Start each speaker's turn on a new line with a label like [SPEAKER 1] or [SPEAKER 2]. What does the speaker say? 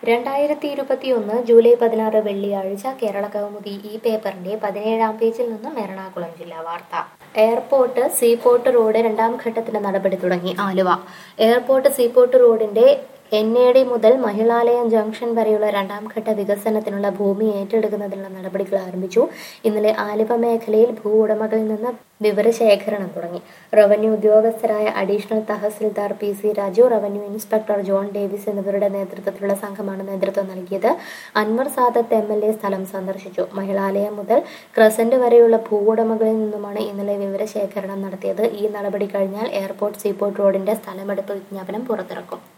[SPEAKER 1] രണ്ടായിരത്തി ഇരുപത്തിയൊന്ന് ജൂലൈ പതിനാറ് വെള്ളിയാഴ്ച കേരള കൗമുദി ഈ പേപ്പറിന്റെ പതിനേഴാം പേജിൽ നിന്നും എറണാകുളം ജില്ലാ വാർത്ത എയർപോർട്ട് സീപോർട്ട് റോഡ് രണ്ടാം ഘട്ടത്തിന് നടപടി തുടങ്ങി ആലുവ എയർപോർട്ട് സീപോർട്ട് റോഡിന്റെ എൻ എ ഡി മുതൽ മഹിളാലയം ജംഗ്ഷൻ വരെയുള്ള രണ്ടാം ഘട്ട വികസനത്തിനുള്ള ഭൂമി ഏറ്റെടുക്കുന്നതിനുള്ള നടപടികൾ ആരംഭിച്ചു ഇന്നലെ ആലുവ മേഖലയിൽ ഭൂ ഉടമകളിൽ നിന്ന് വിവരശേഖരണം തുടങ്ങി റവന്യൂ ഉദ്യോഗസ്ഥരായ additional tahsildar P C Raju revenue inspector John Davis എന്നിവരുടെ നേതൃത്വത്തിലുള്ള സംഘമാണ് നേതൃത്വം നൽകിയത് Anwar Sadath M L A സ്ഥലം സന്ദർശിച്ചു മഹിളാലയം മുതൽ ക്രസന്റ് വരെയുള്ള ഭൂ ഉടമകളിൽ നിന്നുമാണ് ഇന്നലെ വിവരശേഖരണം നടത്തിയത് ഈ നടപടി കഴിഞ്ഞാൽ എയർപോർട്ട് സീപോർട്ട് റോഡിന്റെ സ്ഥലമെടുപ്പ് വിജ്ഞാപനം പുറത്തിറക്കും